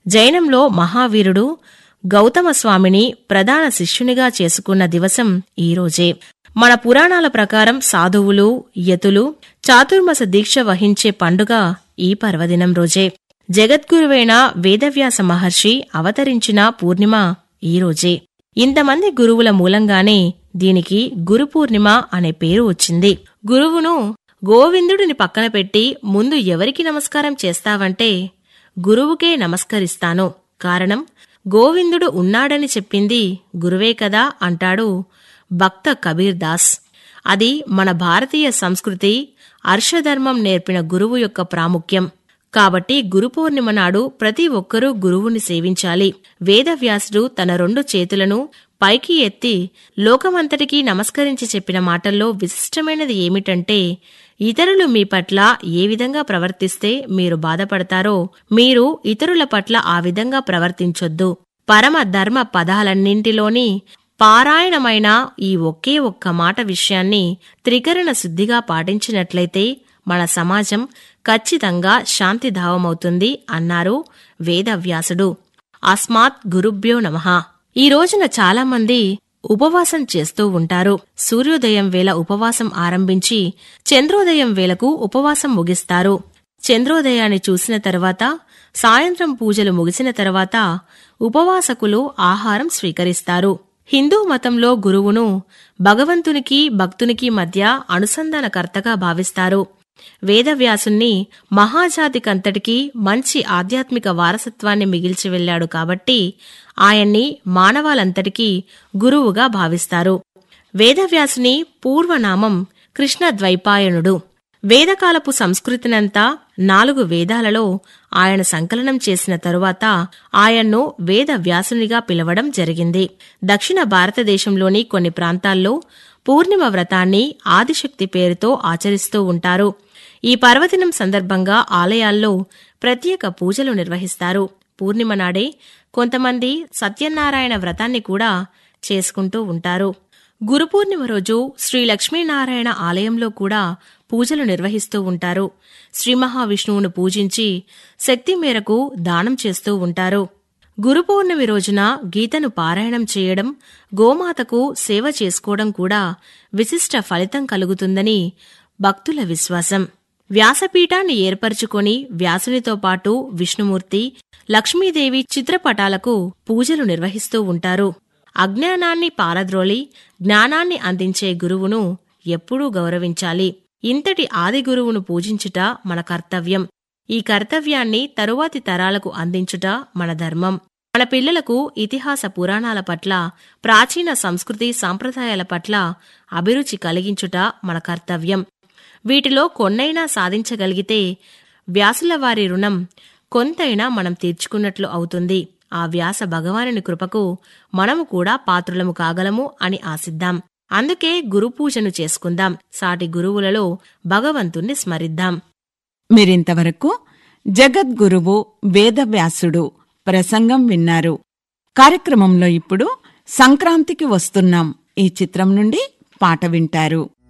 జైనంలో మహావీరుడు గౌతమ స్వామిని ప్రధాన శిష్యునిగా చేసుకున్న దివసం ఈరోజే మన పురాణాల ప్రకారం సాధువులు యతులు చాతుర్మస దీక్ష వహించే పండుగ ఈ పర్వదినం రోజే జగద్గురువైన వేదవ్యాస మహర్షి అవతరించిన పూర్ణిమ ఈరోజే ఇంతమంది గురువుల మూలంగానే దీనికి గురు పూర్ణిమ అనే పేరు వచ్చింది గురువును గోవిందుడిని పక్కన పెట్టి ముందు ఎవరికి నమస్కారం చేస్తావంటే గురువుకే నమస్కరిస్తాను కారణం గోవిందుడు ఉన్నాడని చెప్పింది గురువే కదా అంటాడు భక్త కబీర్ దాస్ అది మన భారతీయ సంస్కృతి అర్షధర్మం నేర్పిన గురువు యొక్క ప్రాముఖ్యం కాబట్టి గురు పౌర్ణిమ నాడు ప్రతి ఒక్కరూ గురువుని సేవించాలి వేదవ్యాసుడు తన రెండు చేతులను పైకి ఎత్తి లోకమంతటికీ నమస్కరించి చెప్పిన మాటల్లో విశిష్టమైనది ఏమిటంటే ఇతరులు మీ పట్ల ఏ విధంగా ప్రవర్తిస్తే మీరు బాధపడతారో మీరు ఇతరుల పట్ల ఆ విధంగా ప్రవర్తించొద్దు పరమ ధర్మ పదాలన్నింటిలోని పారాయణమైన ఈ ఒకే ఒక్క మాట విషయాన్ని త్రికరణ శుద్ధిగా పాటించినట్లయితే మన సమాజం ఖచ్చితంగా శాంతిధావమవుతుంది అన్నారు వేదవ్యాసుడు అస్మాత్ గురుభ్యో నమః ఈ రోజున చాలామంది ఉపవాసం చేస్తూ ఉంటారు సూర్యోదయం వేళ ఉపవాసం ఆరంభించి చంద్రోదయం వేళకు ఉపవాసం ముగిస్తారు చంద్రోదయాన్ని చూసిన తర్వాత సాయంత్రం పూజలు ముగిసిన తర్వాత ఉపవాసకులు ఆహారం స్వీకరిస్తారు హిందూ మతంలో గురువును భగవంతునికి భక్తునికి మధ్య అనుసంధానకర్తగా భావిస్తారు వేదవ్యాసుణ్ణి మహాజాతికంతటికీ మంచి ఆధ్యాత్మిక వారసత్వాన్ని మిగిల్చి వెళ్లాడు కాబట్టి ఆయన్ని మానవాలంతటికీ గురువుగా భావిస్తారు వేదవ్యాసుని పూర్వనామం కృష్ణద్వైపాయనుడు వేదకాలపు సంస్కృతినంతా నాలుగు వేదాలలో ఆయన సంకలనం చేసిన తరువాత ఆయన్ను వేద వ్యాసునిగా పిలవడం జరిగింది దక్షిణ భారతదేశంలోని కొన్ని ప్రాంతాల్లో పూర్ణిమ వ్రతాన్ని ఆదిశక్తి పేరుతో ఆచరిస్తూ ఉంటారు ఈ పర్వదినం సందర్భంగా ఆలయాల్లో ప్రత్యేక పూజలు నిర్వహిస్తారు పూర్ణిమ నాడే కొంతమంది సత్యనారాయణ వ్రతాన్ని కూడా చేసుకుంటూ ఉంటారు గురు పూర్ణిమ రోజు శ్రీ లక్ష్మీనారాయణ ఆలయంలో కూడా పూజలు నిర్వహిస్తూ ఉంటారు శ్రీ మహావిష్ణువును పూజించి శక్తి మేరకు దానం చేస్తూ ఉంటారు గురు పౌర్ణమి రోజున గీతను పారాయణం చేయడం గోమాతకు సేవ చేసుకోవడం కూడా విశిష్ట ఫలితం కలుగుతుందని భక్తుల విశ్వాసం వ్యాసపీఠాన్ని ఏర్పరచుకొని వ్యాసునితో పాటు విష్ణుమూర్తి లక్ష్మీదేవి చిత్రపటాలకు పూజలు నిర్వహిస్తూ ఉంటారు అజ్ఞానాన్ని పారద్రోలి జ్ఞానాన్ని అందించే గురువును ఎప్పుడూ గౌరవించాలి ఇంతటి ఆది గురువును పూజించుట మన కర్తవ్యం ఈ కర్తవ్యాన్ని తరువాతి తరాలకు అందించుట మన ధర్మం మన పిల్లలకు ఇతిహాస పురాణాల పట్ల ప్రాచీన సంస్కృతి సాంప్రదాయాల పట్ల అభిరుచి కలిగించుట మన కర్తవ్యం వీటిలో కొన్నైనా సాధించగలిగితే వ్యాసుల వారి రుణం కొంతైనా మనం తీర్చుకున్నట్లు అవుతుంది ఆ వ్యాస భగవానుని కృపకు మనము కూడా పాత్రులము కాగలము అని ఆశిద్దాం అందుకే గురుపూజను చేసుకుందాం సాటి గురువులలో భగవంతుణ్ణి స్మరిద్దాం మీరింతవరకు జగద్గురువు వేదవ్యాసుడు ప్రసంగం విన్నారు కార్యక్రమంలో ఇప్పుడు సంక్రాంతికి వస్తున్నాం ఈ చిత్రం నుండి పాట వింటారు